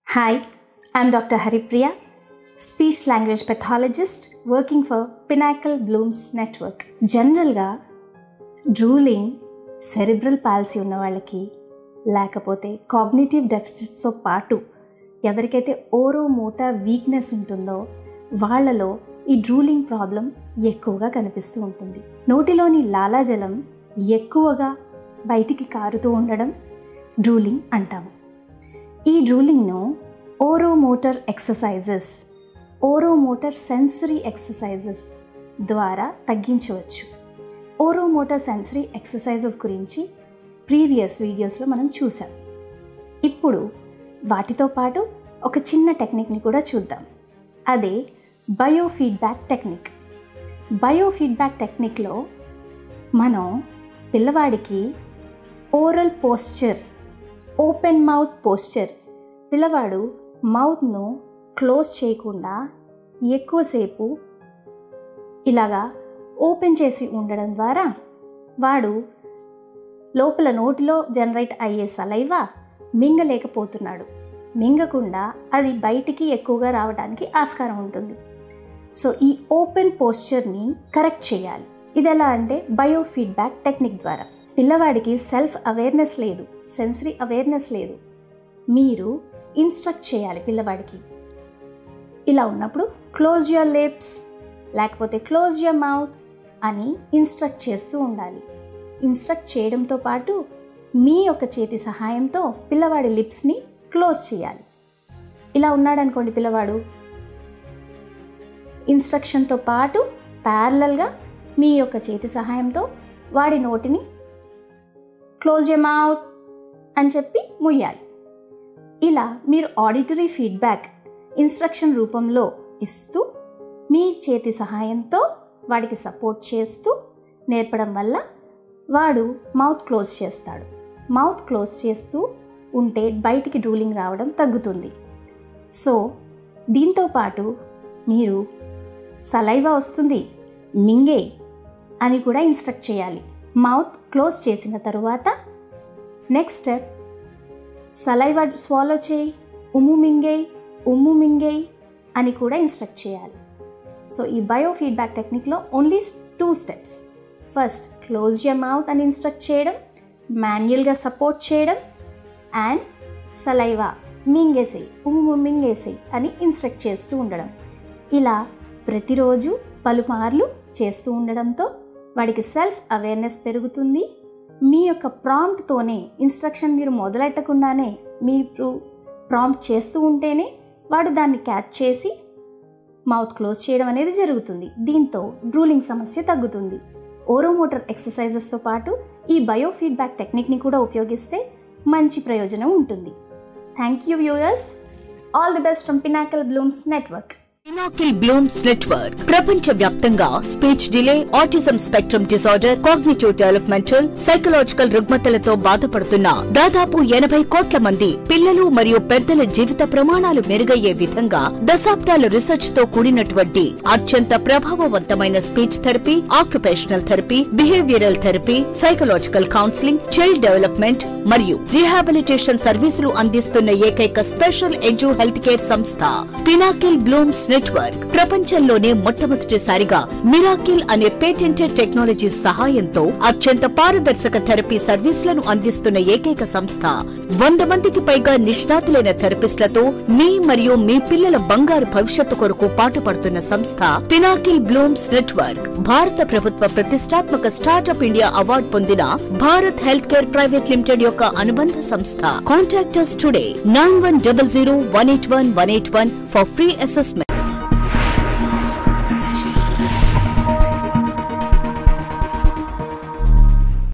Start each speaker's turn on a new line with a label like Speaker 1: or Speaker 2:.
Speaker 1: Hi, I'm Dr. Haripriya, speech language pathologist working for Pinnacle Blooms Network. జనరల్గా drooling cerebral palsy ఉన్న వాళ్ళకి లేకపోతే cognitive డెఫిసిట్స్తో పాటు ఎవరికైతే ఓరో మోటా వీక్నెస్ ఉంటుందో వాళ్ళలో ఈ డ్రూలింగ్ ప్రాబ్లం ఎక్కువగా కనిపిస్తూ ఉంటుంది నోటిలోని లాలాజలం ఎక్కువగా బయటికి కారుతూ ఉండడం డ్రూలింగ్ అంటాము ఈ డ్రూలింగ్ను oromotor exercises oromotor sensory exercises ద్వారా తగ్గించవచ్చు ఓరోమోటర్ సెన్సరీ ఎక్సర్సైజెస్ గురించి ప్రీవియస్ వీడియోస్లో మనం చూసాం ఇప్పుడు వాటితో పాటు ఒక చిన్న టెక్నిక్ని కూడా చూద్దాం అదే బయోఫీడ్బ్యాక్ టెక్నిక్ బయోఫీడ్బ్యాక్ టెక్నిక్లో మనం పిల్లవాడికి oral posture open mouth posture పిల్లవాడు మౌత్ను క్లోజ్ చేయకుండా ఎక్కువసేపు ఇలాగా ఓపెన్ చేసి ఉండడం ద్వారా వాడు లోపల నోటిలో జనరేట్ అయ్యే సలైవా మింగలేకపోతున్నాడు మింగకుండా అది బయటికి ఎక్కువగా రావడానికి ఆస్కారం ఉంటుంది సో ఈ ఓపెన్ పోస్చర్ని కరెక్ట్ చేయాలి ఇది ఎలా అంటే బయో ఫీడ్బ్యాక్ టెక్నిక్ ద్వారా పిల్లవాడికి సెల్ఫ్ అవేర్నెస్ లేదు సెన్సరీ అవేర్నెస్ లేదు మీరు ఇన్స్ట్రక్ట్ చేయాలి పిల్లవాడికి ఇలా ఉన్నప్పుడు క్లోజ్ యువర్ లిప్స్ లేకపోతే క్లోజ్ యువర్ మౌత్ అని ఇన్స్ట్రక్ట్ చేస్తూ ఉండాలి ఇన్స్ట్రక్ట్ చేయడంతో పాటు మీ యొక్క చేతి సహాయంతో పిల్లవాడి లిప్స్ని క్లోజ్ చేయాలి ఇలా ఉన్నాడనుకోండి పిల్లవాడు ఇన్స్ట్రక్షన్తో పాటు ప్యారలల్గా మీ యొక్క చేతి సహాయంతో వాడి నోటిని క్లోజ్ యర్ మౌత్ అని చెప్పి ముయ్యాలి ఇలా మీరు ఆడిటరీ ఫీడ్బ్యాక్ ఇన్స్ట్రక్షన్ రూపంలో ఇస్తూ మీ చేతి సహాయంతో వాడికి సపోర్ట్ చేస్తూ నేర్పడం వల్ల వాడు మౌత్ క్లోజ్ చేస్తాడు మౌత్ క్లోజ్ చేస్తూ ఉంటే బయటికి డ్రూలింగ్ రావడం తగ్గుతుంది సో దీంతో పాటు మీరు సలైవా వస్తుంది మింగే అని కూడా ఇన్స్ట్రక్ట్ చేయాలి మౌత్ క్లోజ్ చేసిన తరువాత నెక్స్ట్ స్టెప్ సలైవా స్వాలో చేయి ఉమ్ము మింగేయ్ ఉమ్ము మింగేయ్ అని కూడా ఇన్స్ట్రక్ట్ చేయాలి సో ఈ బయో ఫీడ్బ్యాక్ టెక్నిక్లో only two steps first close your mouth అని ఇన్స్ట్రక్ట్ చేయడం మాన్యువల్గా సపోర్ట్ చేయడం అండ్ సలైవా మింగేసేయి ఉమ్ము మింగేసేయి అని ఇన్స్ట్రక్ట్ చేస్తూ ఉండడం ఇలా ప్రతిరోజు పలుమార్లు చేస్తూ ఉండడంతో వాడికి సెల్ఫ్ అవేర్నెస్ పెరుగుతుంది మీ యొక్క ప్రాంప్ట్తోనే ఇన్స్ట్రక్షన్ మీరు మొదలెట్టకుండానే మీరు ప్రాంప్ట్ చేస్తూ ఉంటేనే వాడు దాన్ని క్యాచ్ చేసి మౌత్ క్లోజ్ చేయడం అనేది జరుగుతుంది దీంతో డ్రూలింగ్ సమస్య తగ్గుతుంది ఓరోమోటర్ ఎక్సర్సైజెస్తో పాటు ఈ బయో ఫీడ్బ్యాక్ టెక్నిక్ని కూడా ఉపయోగిస్తే మంచి ప్రయోజనం ఉంటుంది thank you viewers all the best from Pinnacle Blooms Network
Speaker 2: Pinnacle Blooms Network ప్రపంచ వ్యాప్తంగా speech delay autism spectrum disorder cognitive developmental psychological రుగ్మతలతో బాధపడుతున్న దాదాపు ఎనభై కోట్ల మంది పిల్లలు మరియు పెద్దల జీవిత ప్రమాణాలు మెరుగయ్యే విధంగా దశాబ్దాల రీసెర్చ్ తో కూడినటువంటి అత్యంత ప్రభావవంతమైన speech therapy occupational therapy behavioural therapy psychological counselling child development మరియు రీహాబిలిటేషన్ సర్వీసులు అందిస్తున్న ఏకైక స్పెషల్ ఎడ్యు హెల్త్ కేర్ సంస్థ పినాకిల్ బ్లూమ్స్ నెట్వర్క్ ప్రపంచంలోనే మొట్టమొదటిసారిగా మిరాకిల్ అనే పేటెంటెడ్ టెక్నాలజీ సహాయంతో అత్యంత పారదర్శక థెరపీ సర్వీసులను అందిస్తున్న ఏకైక సంస్థ వంద మందికి పైగా నిష్ణాతులైన థెరపిస్టులతో మీ మరియు మీ పిల్లల బంగారు భవిష్యత్తు కొరకు పాటుపడుతున్న సంస్థ పినాకిల్ బ్లూమ్స్ నెట్వర్క్ భారత ప్రభుత్వ ప్రతిష్టాత్మక స్టార్టప్ ఇండియా అవార్డు పొందిన Bharat health care private limited యొక్క అనుబంధ సంస్థ contact us today nine one double zero one eight one one eight one for free assessment